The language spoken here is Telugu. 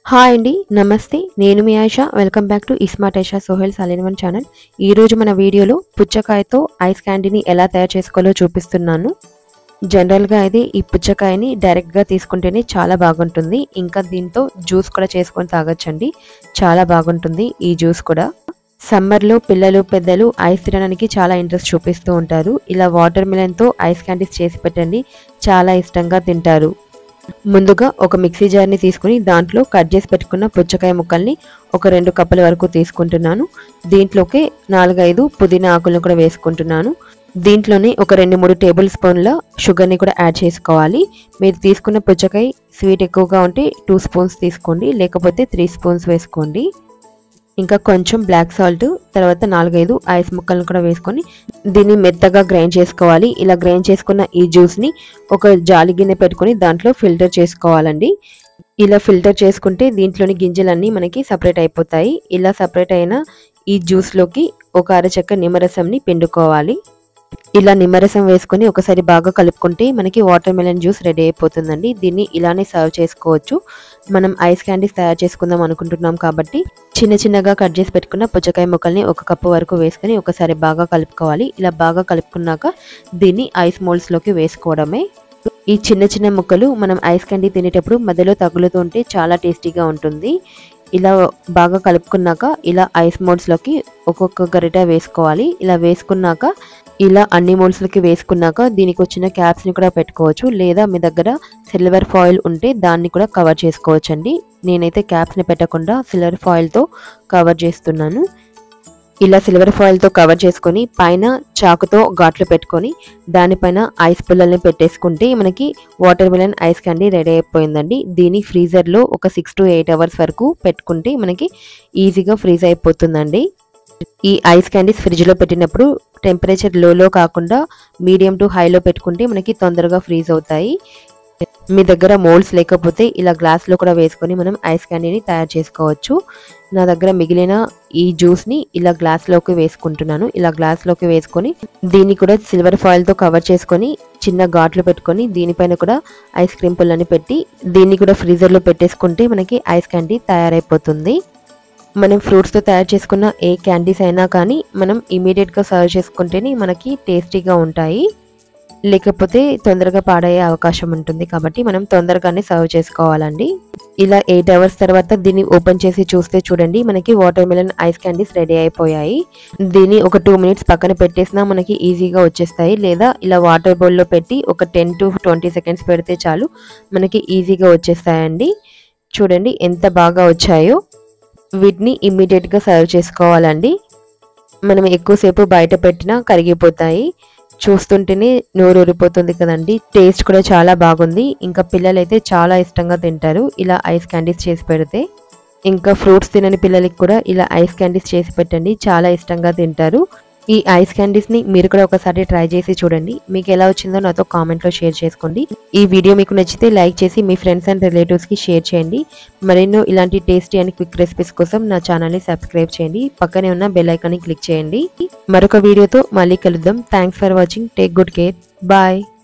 హాయ్ అండి నమస్తే నేను మీ Ayesha welcome back to iSmart Aisha Sohel Saleen one channel ఈరోజు మన వీడియోలో పుచ్చకాయతో ఐస్ క్యాండీని ఎలా తయారు చేసుకోవాలో చూపిస్తున్నాను జనరల్గా అయితే ఈ పుచ్చకాయని డైరెక్ట్గా తీసుకుంటేనే చాలా బాగుంటుంది ఇంకా దీంతో జ్యూస్ కూడా చేసుకొని తాగొచ్చండి చాలా బాగుంటుంది ఈ జ్యూస్ కూడా సమ్మర్లో పిల్లలు పెద్దలు ఐస్ తినడానికి చాలా ఇంట్రెస్ట్ చూపిస్తూ ఉంటారు ఇలా వాటర్ మిలన్తో ఐస్ క్యాండీస్ చేసి పెట్టండి చాలా ఇష్టంగా తింటారు ముందుగా ఒక మిక్సీ జార్ని తీసుకుని దాంట్లో కట్ చేసి పెట్టుకున్న పుచ్చకాయ ముక్కల్ని ఒక రెండు కప్పుల వరకు తీసుకుంటున్నాను దీంట్లోకి నాలుగైదు పుదీనా ఆకులను కూడా వేసుకుంటున్నాను దీంట్లోనే ఒక రెండు మూడు టేబుల్ స్పూన్ల షుగర్ని కూడా యాడ్ చేసుకోవాలి మీరు తీసుకున్న పుచ్చకాయ స్వీట్ ఎక్కువగా ఉంటే టూ స్పూన్స్ తీసుకోండి లేకపోతే త్రీ స్పూన్స్ వేసుకోండి ఇంకా కొంచెం బ్లాక్ సాల్ట్ తర్వాత నాలుగైదు ఐస్ ముక్కలను కూడా వేసుకొని దీన్ని మెత్తగా గ్రైండ్ చేసుకోవాలి ఇలా గ్రైండ్ చేసుకున్న ఈ జ్యూస్ని ఒక జాలి గిన్నె పెట్టుకొని దాంట్లో ఫిల్టర్ చేసుకోవాలండి ఇలా ఫిల్టర్ చేసుకుంటే దీంట్లోని గింజలన్నీ మనకి సపరేట్ అయిపోతాయి ఇలా సపరేట్ అయిన ఈ జ్యూస్లోకి ఒక అరచెక్క నిమ్మరసంని పిండుకోవాలి ఇలా నిమ్మరసం వేసుకొని ఒకసారి బాగా కలుపుకుంటే మనకి వాటర్ మెలన్ జ్యూస్ రెడీ అయిపోతుందండి దీన్ని ఇలానే సర్వ్ చేసుకోవచ్చు మనం ఐస్ క్యాండీస్ తయారు చేసుకుందాం అనుకుంటున్నాం కాబట్టి చిన్న చిన్నగా కట్ చేసి పెట్టుకున్న పుచ్చకాయ ముక్కల్ని ఒక కప్పు వరకు వేసుకొని ఒకసారి బాగా కలుపుకోవాలి ఇలా బాగా కలుపుకున్నాక దీన్ని ఐస్ మోల్డ్స్లోకి వేసుకోవడమే ఈ చిన్న చిన్న ముక్కలు మనం ఐస్ క్యాండీ తినేటప్పుడు మధ్యలో తగులుతుంటే చాలా టేస్టీగా ఉంటుంది ఇలా బాగా కలుపుకున్నాక ఇలా ఐస్ మోల్డ్స్లోకి ఒక్కొక్క గరిట వేసుకోవాలి ఇలా వేసుకున్నాక ఇలా అన్ని మోల్డ్స్లోకి వేసుకున్నాక దీనికి వచ్చిన క్యాప్స్ని కూడా పెట్టుకోవచ్చు లేదా మీ దగ్గర సిల్వర్ ఫాయిల్ ఉంటే దాన్ని కూడా కవర్ చేసుకోవచ్చు అండి నేనైతే క్యాప్స్ని పెట్టకుండా సిల్వర్ ఫాయిల్తో కవర్ చేస్తున్నాను ఇలా సిల్వర్ ఫాయిల్తో కవర్ చేసుకొని పైన చాకుతో ఘాట్లు పెట్టుకొని దానిపైన ఐస్ పుల్లల్ని పెట్టేసుకుంటే మనకి watermelon ice candy ready అయిపోయిందండి దీన్ని ఫ్రీజర్లో ఒక సిక్స్ టు ఎయిట్ అవర్స్ వరకు పెట్టుకుంటే మనకి ఈజీగా ఫ్రీజ్ అయిపోతుందండి ఈ ఐస్ క్యాండీస్ ఫ్రిడ్జ్లో పెట్టినప్పుడు టెంపరేచర్ లోలో కాకుండా మీడియం టు హైలో పెట్టుకుంటే మనకి తొందరగా ఫ్రీజ్ అవుతాయి మీ దగ్గర మోల్డ్స్ లేకపోతే ఇలా గ్లాస్లో కూడా వేసుకొని మనం ఐస్ క్యాండీని తయారు చేసుకోవచ్చు నా దగ్గర మిగిలిన ఈ జ్యూస్ని ఇలా గ్లాస్లోకి వేసుకుంటున్నాను ఇలా గ్లాస్లోకి వేసుకొని దీన్ని కూడా సిల్వర్ ఫాయిల్తో కవర్ చేసుకొని చిన్న ఘాట్లు పెట్టుకొని దీనిపైన కూడా ఐస్ క్రీమ్ పుల్లని పెట్టి దీన్ని కూడా ఫ్రీజర్లో పెట్టేసుకుంటే మనకి ఐస్ క్యాండీ తయారైపోతుంది మనం ఫ్రూట్స్తో తయారు చేసుకున్న ఏ క్యాండీస్ అయినా కానీ మనం ఇమీడియట్గా సర్వ్ చేసుకుంటేనే మనకి టేస్టీగా ఉంటాయి లేకపోతే తొందరగా పాడయ్యే అవకాశం ఉంటుంది కాబట్టి మనం తొందరగానే సర్వ్ చేసుకోవాలండి ఇలా ఎయిట్ అవర్స్ తర్వాత దీన్ని ఓపెన్ చేసి చూస్తే చూడండి మనకి watermelon ice candies ready అయిపోయాయి దీన్ని ఒక టూ మినిట్స్ పక్కన పెట్టేసినా మనకి ఈజీగా వచ్చేస్తాయి లేదా ఇలా వాటర్ బౌల్లో పెట్టి ఒక టెన్ టు ట్వంటీ సెకండ్స్ పెడితే చాలు మనకి ఈజీగా వచ్చేస్తాయండి చూడండి ఎంత బాగా వచ్చాయో వీటిని ఇమ్మీడియట్గా సర్వ్ చేసుకోవాలండి మనం ఎక్కువసేపు బయట పెట్టినా కరిగిపోతాయి చూస్తుంటేనే నోరు ఊరిపోతుంది కదండి టేస్ట్ కూడా చాలా బాగుంది ఇంకా పిల్లలు అయితే చాలా ఇష్టంగా తింటారు ఇలా ఐస్ క్యాండీస్ చేసి పెడితే ఇంకా ఫ్రూట్స్ తినని పిల్లలకి కూడా ఇలా ఐస్ క్యాండీస్ చేసి పెట్టండి చాలా ఇష్టంగా తింటారు ఈ ఐస్ క్యాండీస్ని మీరు కూడా ఒకసారి ట్రై చేసి చూడండి మీకు ఎలా వచ్చిందో నాతో కామెంట్లో షేర్ చేసుకోండి ఈ వీడియో మీకు నచ్చితే లైక్ చేసి మీ ఫ్రెండ్స్ అండ్ రిలేటివ్స్కి షేర్ చేయండి మరెన్నో ఇలాంటి టేస్టీ అండ్ క్విక్ రెసిపీస్ కోసం నా ఛానల్ని సబ్స్క్రైబ్ చేయండి పక్కనే ఉన్న బెల్ ఐకాన్ని క్లిక్ చేయండి మరొక వీడియోతో మళ్ళీ కలుద్దాం thanks for watching take good care bye